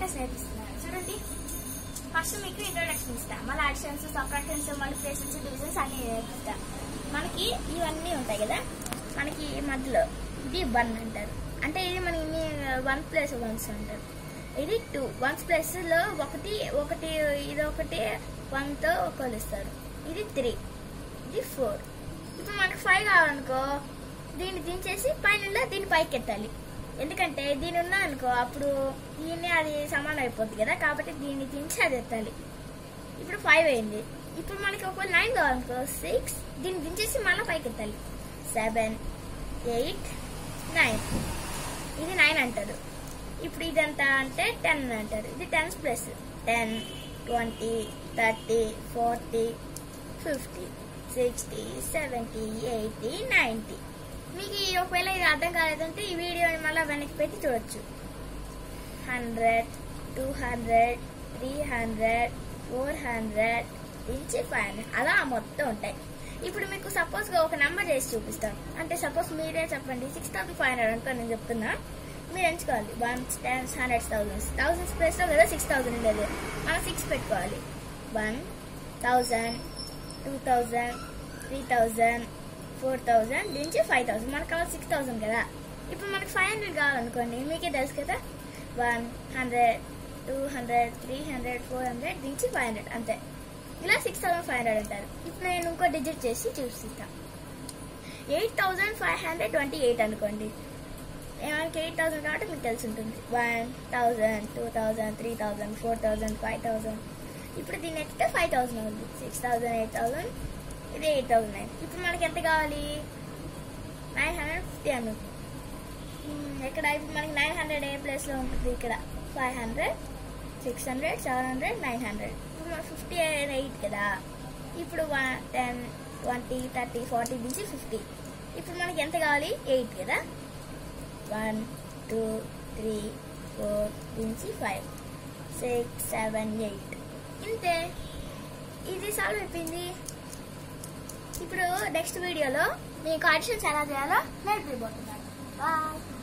practice నేర్పిస్తున్నాను చూడండి first మీకు introduction ఇస్తా మళ్ళీ అడిషన్స్ సబ్ట్రాక్షన్స్ మల్టిప్లికేషన్స్ డివిజన్స్ అన్ని నేర్పిస్తా మనకి ఇవన్నీ ఉంటాయి కదా మనకి మధ్యలో ఇది వన్ అంటారు అంటే ఇది మనకి వన్ ప్లస్ వన్స్ అంటారు ఇది టూ వన్స్ ప్లస్ లో ఒకటి ఒకటి ఇది ఒకటి వన్ తో కొలుస్తారు ఇది త్రీ ఇది ఫోర్ ఇప్పుడు మనకి ఫైవ్ కావాలనుకో దీన్ని దించేసి పైన దీన్ని పైకి ఎత్తాలి ఎందుకంటే దీని ఉన్నా అనుకో అప్పుడు దీన్ని అది సమానం అయిపోద్ది కదా కాబట్టి దీన్ని దించి అది ఎత్తాలి ఇప్పుడు ఫైవ్ అయింది ఇప్పుడు మనకి ఒకవేళ నైన్ కావాలనుకో సిక్స్ దీన్ని దించేసి మళ్ళీ పైకి ఎత్తాలి సెవెన్ ఎయిట్ నైన్ ఇది నైన్ అంటారు ఇప్పుడు ఇదంతా అంటే టెన్ అంటారు ఇది tens plus ten twenty thirty forty fifty sixty seventy eighty ninety మీకు ఈ ఒకవేళ ఇది అర్థం కాలేదంటే ఈ వీడియోని మళ్ళీ వెనక్కి పెట్టి చూడొచ్చు hundred two hundred three hundred four hundred నుంచి ఫైవ్ హండ్రెడ్ అలా మొత్తం ఉంటాయి ఇప్పుడు మీకు సపోజ్ గా ఒక నెంబర్ చేసి చూపిస్తాను అంటే సపోజ్ మీరే చెప్పండి సిక్స్ థౌసండ్ ఫైవ్ హండ్రెడ్ అనుకో నేను చెప్తున్నా మీరు ఎంచుకోవాలి ones tens hundreds thousands thousands ప్లేస్లో కదా సిక్స్ థౌసండ్ ఉండేది మనం సిక్స్ పెట్టుకోవాలి one thousand two thousand three thousand four thousand నుంచి ఫైవ్ థౌసండ్ మనకు కావాలి సిక్స్ థౌసండ్ కదా ఇప్పుడు మనకి ఫైవ్ హండ్రెడ్ కావాలనుకోండి మీకే తెలుసు కదా one hundred two hundred three hundred four hundred నుంచి ఫైవ్ హండ్రెడ్ అంతే ఇలా సిక్స్ థౌసండ్ ఫైవ్ హండ్రెడ్ అంటారు ఇప్పుడు నేను ఇంకో డిజిట్ చేసి చూపిస్తాను eight thousand five hundred twenty eight అనుకోండి మనకి ఎయిట్ థౌసండ్ కాబట్టి మీకు తెలిసి ఉంటుంది one thousand two thousand three thousand four thousand five thousand ఇప్పుడు దీన్ని ఎత్తితే ఫైవ్ థౌసండ్ అవుతుంది సిక్స్ థౌసండ్ ఎయిట్ థౌసండ్ ఇది ఎయిట్ థౌసండ్ నైన్ ఇప్పుడు మనకి ఎంత కావాలి నైన్ హండ్రెడ్ ఫిఫ్టీ అని ఉంటుంది మ్మ్, ఇక్కడ ఇప్పుడు మనకి నైన్ హండ్రెడ్ ఏ ప్లేస్లో ఉంటుంది ఇక్కడ five hundred six hundred seven hundred nine hundred ఇప్పుడు మనకి ఫిఫ్టీ ఎయిట్ కదా ఇప్పుడు one ten twenty thirty forty నుంచి ఫిఫ్టీ ఇప్పుడు మనకి ఎంత కావాలి ఎయిట్ కదా వన్ టూ త్రీ ఫోర్ నుంచి ఫైవ్ సిక్స్ సెవెన్ ఎయిట్ ఇంతే ఇది సాల్వ్ అయిపోయింది ఇప్పుడు నెక్స్ట్ వీడియోలో మీకు ఆడిషన్స్ ఎలా చేయాలో నేర్పిపోతున్నాను బాయ్